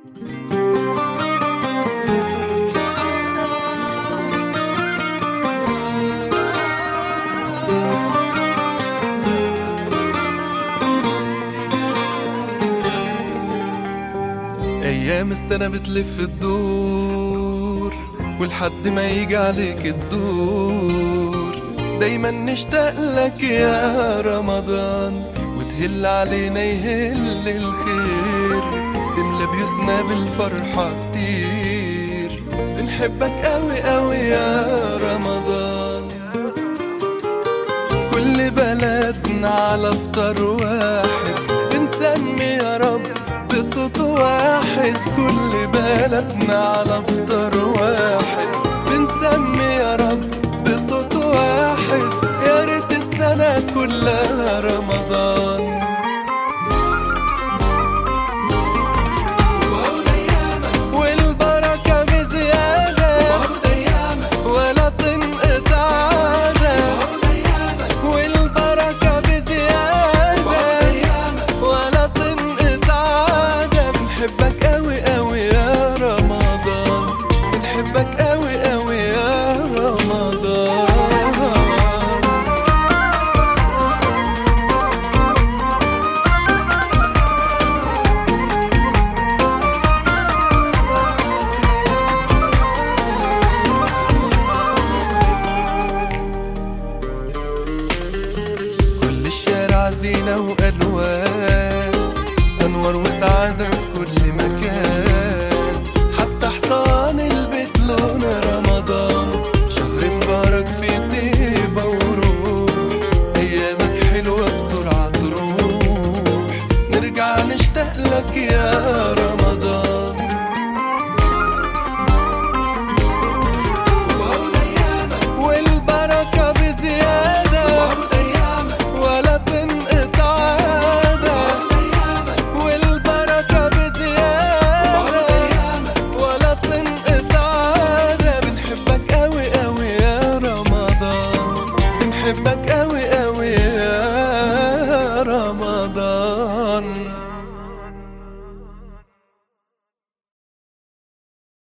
أيام السنة بتلف الدور ولحد ما يجي عليك الدور دايما نشتاق لك يا رمضان وتهل علينا يهل الخير تملى بيوتنا بالفرحة كتير بنحبك قوي قوي يا رمضان كل بلدنا على فطار واحد بنسمي يا رب بصوت واحد كل بلدنا على فطار واحد بنسمي يا رب بصوت واحد يا ريت السنة كلها رمضان والبركة بزيادة ولا تنقطع عادة والبركة بزيادة ولا تنقطع عادة بنحبك قوي قوي يا رمضان بنحبك قوي قوي يا رمضان كل الشارع زينة وألوان أنوار وسعادة في كل مكان حتى حيطان البيت لون رمضان شهر مبارك فيه طيبة وروح أيامك حلوة بسرعة تروح نرجع نشتاق لك يا رمضان والبركة بزيادة ولا تنقطع عادة والبركة بزيادة ولا تنقطع عادة بنحبك قوي قوي يا رمضان بنحبك